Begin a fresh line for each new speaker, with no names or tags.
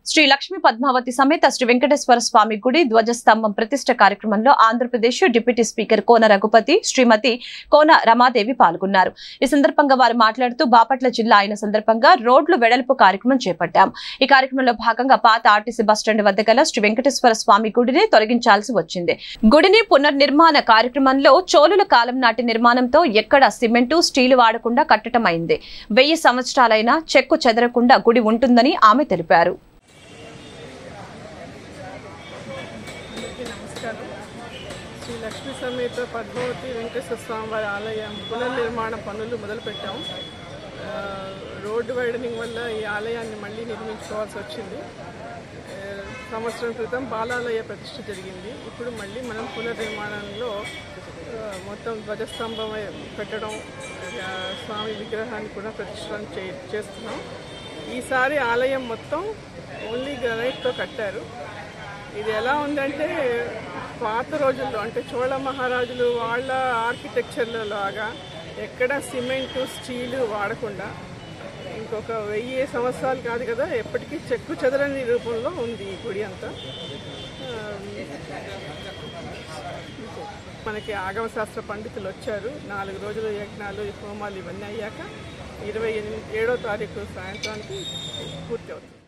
శ్రీ లక్ష్మీ పద్మావతి సమేత శ్రీ వెంకటేశ్వర స్వామి గుడి ధ్వజస్తంభం ప్రతిష్ట కార్యక్రమంలో ఆంధ్రప్రదేశ్ డిప్యూటీ స్పీకర్ కోన రఘుపతి శ్రీమతి కోన రమాదేవి పాల్గొన్నారు ఈ సందర్భంగా వారు మాట్లాడుతూ బాపట్ల జిల్లా అయిన సందర్భంగా రోడ్లు వెడల్పు కార్యక్రమం చేపట్టాం ఈ కార్యక్రమంలో భాగంగా పాత ఆర్టీసీ బస్టాండ్ వద్ద గల శ్రీ వెంకటేశ్వర స్వామి గుడిని తొలగించాల్సి వచ్చింది గుడిని పునర్నిర్మాణ కార్యక్రమంలో చోళుల కాలం నాటి నిర్మాణంతో ఎక్కడ సిమెంటు స్టీలు వాడకుండా కట్టడం అయింది వెయ్యి సంవత్సరాలైనా చెక్కు చెదరకుండా గుడి ఉంటుందని ఆమె తెలిపారు
అందరికీ నమస్కారం శ్రీ లక్ష్మీ సమేత పద్మావతి వెంకటేశ్వర స్వామి వారి ఆలయం పునర్నిర్మాణ పనులు మొదలుపెట్టాం ఆ, రోడ్డు వైడనింగ్ వల్ల ఈ ఆలయాన్ని మళ్ళీ నిర్మించుకోవాల్సి వచ్చింది ఆ, సంవత్సరం క్రితం బాలాలయ ప్రతిష్ఠ జరిగింది ఇప్పుడు మళ్ళీ మనం పునర్నిర్మాణంలో ఆ, మొత్తం ధ్వజస్తంభం పెట్టడం ఆ, స్వామి విగ్రహాన్ని కూడా ప్రతిష్ఠ చే చేస్తున్నాం ఈసారి ఆలయం మొత్తం ఓన్లీ గ్రనైట్తో కట్టారు ఇది ఎలా ఉందంటే పాత రోజుల్లో అంటే చోళ మహారాజులు వాళ్ళ ఆర్కిటెక్చర్లో లాగా ఎక్కడ సిమెంటు స్టీలు వాడకుండా ఇంకొక వెయ్యి సంవత్సరాలు కాదు కదా ఎప్పటికీ చెక్కు చెదరని రూపంలో ఉంది ఈ గుడి అంతా ఆ, మనకి ఆగమశాస్త్ర పండితులు వచ్చారు నాలుగు రోజులు యజ్ఞాలు హోమాలు ఇవన్నీ అయ్యాక ఇరవై ఎనిమిది ఏడో తారీఖు సాయంత్రానికి పూర్తి అవుతుంది